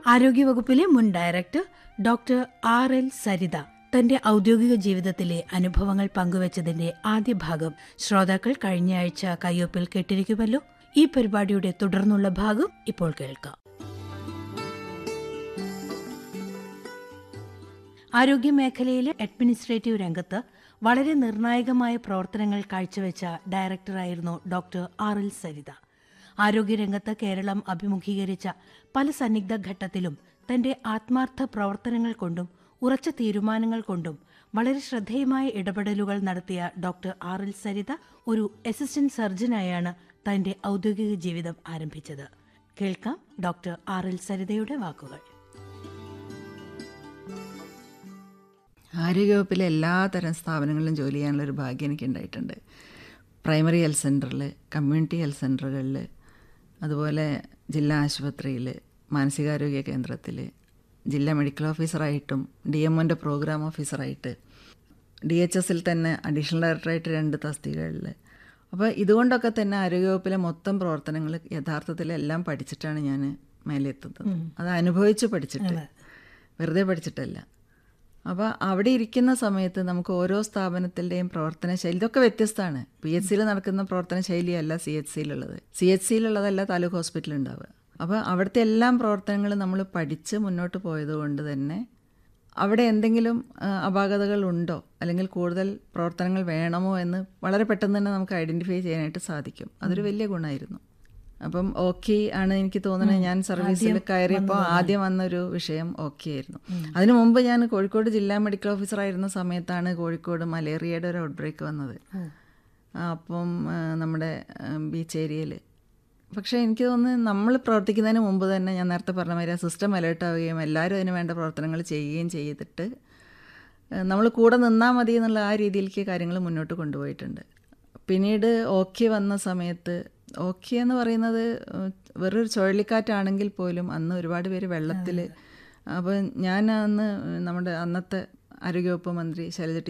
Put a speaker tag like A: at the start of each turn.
A: ആരോഗ്യവകുപ്പിലെ മുൻ director doctor R L Saritha തന്റെ ഔദ്യോഗിക ജീവിതത്തിലെ അനുഭവങ്ങൾ പങ്കുവച്ചതിന്റെ ആദ്യ ഭാഗം ശ്രോതാക്കൾ കഴിഞ്ഞയാഴ്ച കയ്യൊപ്പിൽ കേട്ടിരിക്കുമല്ലോ ഈ പരിപാടിയുടെ തുടർന്നുള്ള ഭാഗം ഇപ്പോൾ കേൾക്കാം ആരോഗ്യമേഖലയിലെ അഡ്മിനിസ്ട്രേറ്റീവ് രംഗത്ത് വളരെ നിർണായകമായ പ്രവർത്തനങ്ങൾ കാഴ്ചവെച്ച ഡയറക്ടറായിരുന്നു ഡോക്ടർ ആർ എൽ സരിത ആരോഗ്യരംഗത്ത് കേരളം അഭിമുഖീകരിച്ച പല സന്നിഗ്ധ ഘട്ടത്തിലും തന്റെ ആത്മാർത്ഥ പ്രവർത്തനങ്ങൾ കൊണ്ടും ഉറച്ച തീരുമാനങ്ങൾ കൊണ്ടും വളരെ ശ്രദ്ധേയമായ ഇടപെടലുകൾ നടത്തിയ ഡോക്ടർ ആർ എൽ സരിത ഒരു അസിസ്റ്റന്റ് സർജനായാണ് തന്റെ ഔദ്യോഗിക ജീവിതം ആരംഭിച്ചത് കേൾക്കാം ഡോക്ടർ ആർ എൽ സരിതയുടെ വാക്കുകൾ
B: ആരോഗ്യവകുപ്പിലെ എല്ലാതരം സ്ഥാപനങ്ങളിലും ജോലി ചെയ്യാനുള്ള ഒരു ഭാഗ്യം എനിക്ക് ഉണ്ടായിട്ടുണ്ട് പ്രൈമറി ഹെൽത്ത് സെൻറ്ററിൽ കമ്മ്യൂണിറ്റി ഹെൽത്ത് സെൻറ്ററുകളിൽ അതുപോലെ ജില്ലാ ആശുപത്രിയിൽ മാനസികാരോഗ്യ കേന്ദ്രത്തിൽ ജില്ലാ മെഡിക്കൽ ഓഫീസറായിട്ടും ഡി എം ഒൻ്റെ പ്രോഗ്രാം ഓഫീസറായിട്ട് ഡി എച്ച് എസിൽ തന്നെ അഡീഷണൽ ഡയറക്ടറായിട്ട് രണ്ട് തസ്തികകളിൽ അപ്പോൾ ഇതുകൊണ്ടൊക്കെ തന്നെ ആരോഗ്യവകുപ്പിലെ മൊത്തം പ്രവർത്തനങ്ങൾ യഥാർത്ഥത്തിൽ എല്ലാം പഠിച്ചിട്ടാണ് ഞാൻ മേലെത്തുന്നത് അത് അനുഭവിച്ച് പഠിച്ചിട്ട് വെറുതെ പഠിച്ചിട്ടല്ല അപ്പോൾ അവിടെ ഇരിക്കുന്ന സമയത്ത് നമുക്ക് ഓരോ സ്ഥാപനത്തിൻ്റെയും പ്രവർത്തന ശൈലി ഇതൊക്കെ വ്യത്യസ്തമാണ് പി എച്ച് സിയിൽ നടക്കുന്ന പ്രവർത്തന ശൈലിയല്ല സി എച്ച് സിയിലുള്ളത് സി എച്ച് സിയിലുള്ളതല്ല താലൂക്ക് ഹോസ്പിറ്റലിൽ ഉണ്ടാവുക അപ്പോൾ അവിടുത്തെ എല്ലാം പ്രവർത്തനങ്ങളും നമ്മൾ പഠിച്ച് മുന്നോട്ട് പോയതുകൊണ്ട് തന്നെ അവിടെ എന്തെങ്കിലും അപാകതകൾ ഉണ്ടോ അല്ലെങ്കിൽ കൂടുതൽ പ്രവർത്തനങ്ങൾ വേണമോ എന്ന് വളരെ പെട്ടെന്ന് തന്നെ നമുക്ക് ഐഡൻറ്റിഫൈ ചെയ്യാനായിട്ട് സാധിക്കും അതൊരു വലിയ ഗുണമായിരുന്നു അപ്പം ഓക്കെ ആണ് എനിക്ക് തോന്നുന്നത് ഞാൻ സർവീസിൽ കയറിയപ്പോൾ ആദ്യം വന്നൊരു വിഷയം ഓക്കെ ആയിരുന്നു അതിനു മുമ്പ് ഞാൻ കോഴിക്കോട് ജില്ലാ മെഡിക്കൽ ഓഫീസർ ആയിരുന്ന സമയത്താണ് കോഴിക്കോട് മലേറിയയുടെ ഒരു ഔട്ട് ബ്രേക്ക് വന്നത് അപ്പം നമ്മുടെ ബീച്ച് ഏരിയയിൽ പക്ഷേ എനിക്ക് തോന്നുന്നു നമ്മൾ പ്രവർത്തിക്കുന്നതിന് മുമ്പ് തന്നെ ഞാൻ നേരത്തെ പറഞ്ഞ മാതിരി സിസ്റ്റം അലേർട്ട് ആവുകയും എല്ലാവരും അതിന് വേണ്ട പ്രവർത്തനങ്ങൾ ചെയ്യുകയും ചെയ്തിട്ട് നമ്മൾ കൂടെ നിന്നാൽ മതി എന്നുള്ള ആ രീതിയിലേക്ക് കാര്യങ്ങൾ മുന്നോട്ട് കൊണ്ടുപോയിട്ടുണ്ട് പിന്നീട് ഓക്കെ വന്ന സമയത്ത് ഓക്കെ എന്ന് പറയുന്നത് വെറൊരു ചുഴലിക്കാറ്റാണെങ്കിൽ പോലും അന്ന് ഒരുപാട് പേര് വെള്ളത്തിൽ അപ്പോൾ ഞാൻ അന്ന് നമ്മുടെ അന്നത്തെ ആരോഗ്യവകുപ്പ് മന്ത്രി ശൈലജ